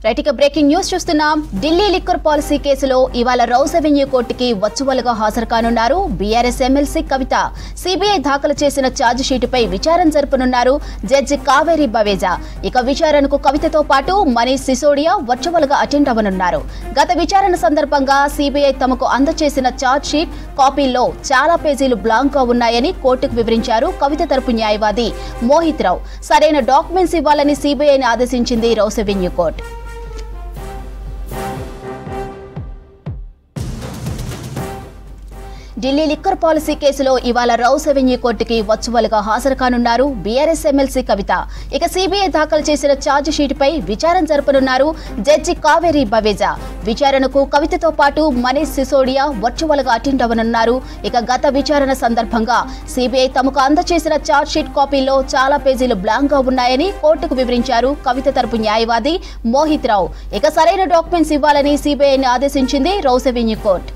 right ఇక breaking news చూస్తున్నాం Delhi liquor policy కేసులో ఇవాళ రౌస్ అవెన్యూ కోర్టుకి వర్చువల్ గా హాజరు కానున్నారు బీఆర్ఎస్ ఎమ్మెల్సీ కవిత సిబిఐ దాఖలు చేసిన ఛార్జ్ షీటుపై విచారణ జరపనున్నారు జడ్జి కావేరి బవేజా ఇక విచారణకు కవితతో పాటు మనీష్ సిసోడియా వర్చువల్ గా అటెండ్ అవ్వనున్నారు గత విచారణ సందర్భంగా సిబిఐ తమకు అందజేసిన ఛార్జ్ షీట్ కాపీల్లో చాలా పేజీలు బ్లాంక్ గా ఉన్నాయని కోర్టుకు వివరించారు కవిత తరపు న్యాయవాది మోహిత్ రావు సరైన డాక్యుమెంట్స్ ఇవ్వాలని సిబిఐని ఆదేశించింది Rouse Avenue court Delhi liquor policy కేసులో ఇవాళ రౌస్ అవెన్యూ కోర్టుకి వర్చువల్ గా హాజరు కానున్నారు బీఆర్ఎస్ ఎమ్మెల్సీ కవిత ఇక సిబిఐ దాఖలు చేసిన ఛార్జ్ షీటుపై విచారణ జరపనున్నారు జడ్జి కావేరి బవేజా విచారణకు కవితతో పాటు మనీష్ సిసోడియా వర్చువల్ గా అటెండ్ అవ్వనున్నారు ఇక గత విచారణ సందర్భంగా సిబిఐ తమకు అందజేసిన ఛార్జ్ షీట్ కాపీలో చాలా పేజీలు బ్లాంక్ గా ఉన్నాయని కోర్టుకు వివరించారు కవిత తరపు న్యాయవాది మోహిత్ రావు ఇక సరైన డాక్యుమెంట్స్ ఇవ్వాలని సిబిఐని ఆదేశించింది రౌస్ అవెన్యూ కోర్టు